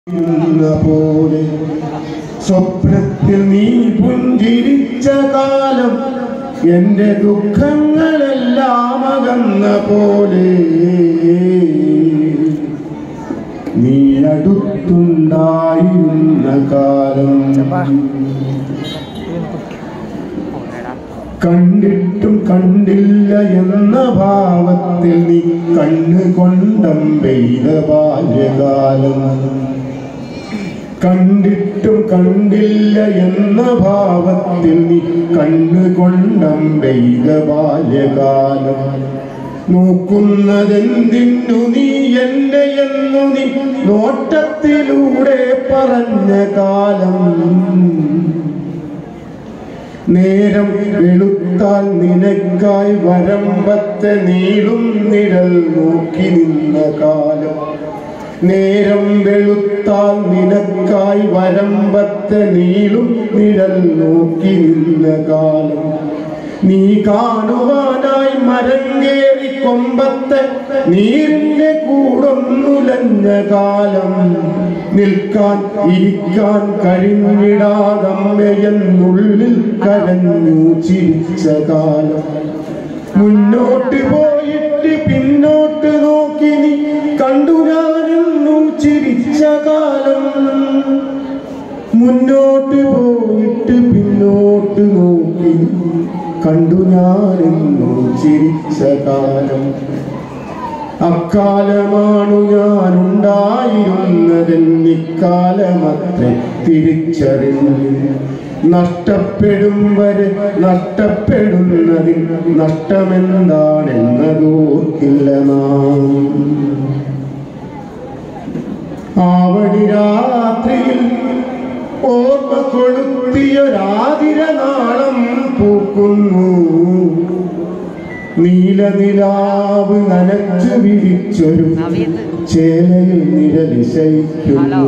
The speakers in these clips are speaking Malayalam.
ഇരുന്ന പോലെ സ്വപ്നത്തിൽ നീ പുഞ്ചിരിച്ച കാലം എന്റെ ദുഃഖങ്ങളെല്ലാം അകന്ന പോലെ നീ അടുത്തുണ്ടായിരുന്ന കാലം കണ്ടിട്ടും കണ്ടില്ല എന്ന ഭാവത്തിൽ നീ കണ്ണ് കൊണ്ടം പെയ്ത ബാല്യകാലം കണ്ടിട്ടും കണ്ടില്ല എന്ന ഭാവത്തിൽ നീ കണ്ണ് കൊണ്ടം പെയ്ത ബാല്യകാലം നോക്കുന്നതെന്തിനു നീ എന്നെ എന്നു നീ നോട്ടത്തിലൂടെ പറഞ്ഞ കാലം നേരം വെളുത്താൽ നിനക്കായി വരമ്പത്തെ നീളും നിഴൽ നോക്കി നിന്ന കാലം നേരം വെളുത്താൽ നിനക്കായി വരമ്പത്തെ നീളും നിഴൽ നോക്കി നിന്ന കാലം നീ കാണുവാനായി മരം കേറി കൊമ്പത്തെ നീരിന്റെ കൂടൊന്നുലഞ്ഞ കാലം നിൽക്കാൻ ഇരിക്കാൻ കഴിഞ്ഞിടാതമ്മയെന്നുള്ളിൽ കരഞ്ഞു ചിരിച്ച കാലം മുന്നോട്ട് പോയിട്ട് പിന്നോട്ട് നോക്കി നീ കണ്ടു ഞാനെന്നു ചിരിച്ച കാലം മുന്നോട്ട് പോയിട്ട് പിന്നോട്ട് നോക്കി കണ്ടു ഞാനെന്നു ചിരിച്ച കാലം അക്കാലമാണു ഞാൻ ഉണ്ടായിരുന്നതെന്നിക്കാലമത്ര തിരിച്ചറിഞ്ഞു നഷ്ടപ്പെടും വരെ നഷ്ടപ്പെടുന്നതിൽ നഷ്ടമെന്താണെന്നതോർക്കില്ല നാം ആവണി രാത്രിയിൽ ഓർമ്മ കൊളുത്തിയൊരാതിര നാളം പൂക്കുന്നു നീലനിലാവ് നനച്ചു വിരിച്ചൊരു ചേലയിൽ നിഴലിശയിക്കുന്നു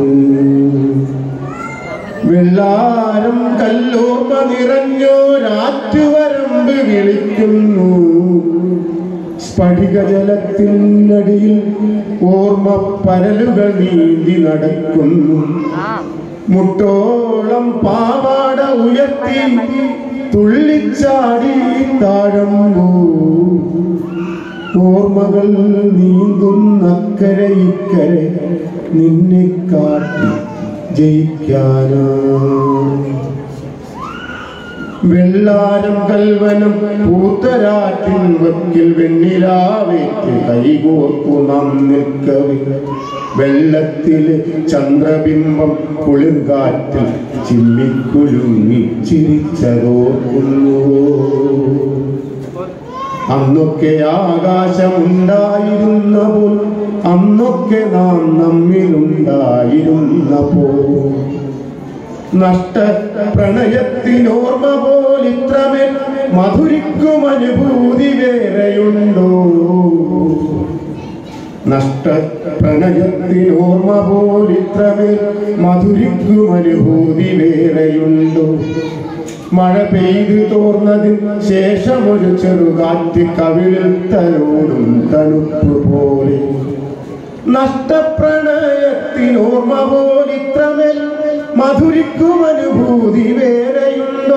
വെള്ളാരം കല്ലോർമ്മ നിറഞ്ഞോരാറ്റുവരമ്പ് വിളിക്കുന്നു സ്ഫടികജലത്തിനടിയിൽ ഓർമ്മ പരലുകൾ നീന്തി നടക്കുന്നു മുട്ടോളം പാവാട ഉയർത്തി തുള്ളിച്ചാടി താഴമ്പൂ ഓർമ്മകൾ നീന്തുന്നക്കരെ ഇക്കരെ നിന്നെ കാട്ടി ജയിക്കാനാ വെള്ളാരം കൽവനം പൂത്തരാറ്റിൻ വക്കിൽ വെണ്ണിലാവേറ്റ് കൈകോർപ്പു നാം നിൽക്കവെ വെള്ളത്തിലെ ചന്ദ്രബിംബം കുളിർകാറ്റിൽ ചിമ്മിക്കുലുങ്ങി ചിരിച്ചതോർക്കുന്നു അന്നൊക്കെ ആകാശമുണ്ടായിരുന്ന പോൽ അന്നൊക്കെ നാം നമ്മിലുണ്ടായിരുന്ന പോൽ നഷ്ട പ്രണയത്തിനോർമ്മ പോലിത്രമേൽ മധുരിക്കും അനുഭൂതി വേറെയുണ്ടോ നഷ്ട പ്രണയത്തിനോർമ്മ പോലിത്രമേൽ മധുരിക്കും അനുഭൂതി വേറെയുണ്ടോ മഴ പെയ്തു തോർന്നതിന് ശേഷം ഒരു ചെറുകാറ്റ് കവിളിൽ തലോടും തണുപ്പ് പോലെ നഷ്ടപ്രണയത്തിനോർമ്മ പോലിത്രമേൽ മധുരിക്കും അനുഭൂതി വേറെയുണ്ടോ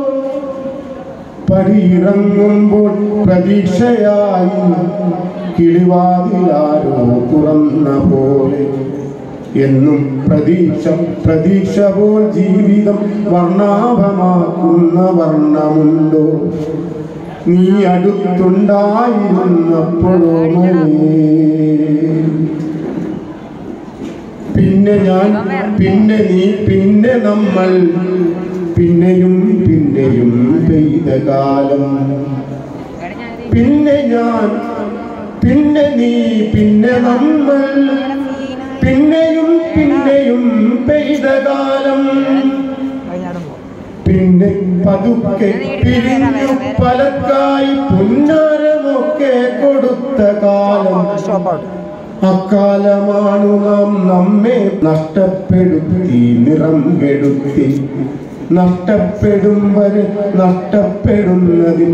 പടിയിറങ്ങുമ്പോൾ പ്രതീക്ഷയായി കിളിവാതിലാരോ തുറന്ന പോലെ എന്നും പ്രതീക്ഷ പ്രതീക്ഷ പോൽ ജീവിതം വർണ്ണാഭമാക്കുന്ന വർണ്ണമുണ്ടോ നീ അടുത്തുണ്ടായിരുന്നപ്പോഴോ പിന്നെ ഞാൻ പിന്നെ നീ പിന്നെ നമ്മൾ പിന്നെയും പിന്നെയും പെയ്ത കാലം പിന്നെ ഞാൻ പിന്നെ നീ പിന്നെ നമ്മൾ പിന്നെയും പിന്നെയും പെയ്ത കാലം പിന്നെ പതുക്കെ പിരിഞ്ഞു പലക്കായി പുന്നാരമൊക്കെ കൊടുത്ത കാലം അക്കാലമാണു നാം നമ്മെ നഷ്ടപ്പെടുത്തി നിറം കെടുത്തി നഷ്ടപ്പെടും വരെ നഷ്ടപ്പെടുന്നതിൽ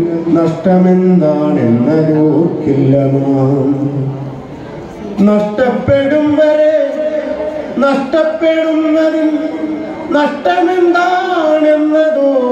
നഷ്ടമെന്താണെന്നതോർക്കില്ല നാം നഷ്ടപ്പെടും വരെ നഷ്ടപ്പെടുന്നതിൽ നഷ്ടമെന്താണെന്നതോ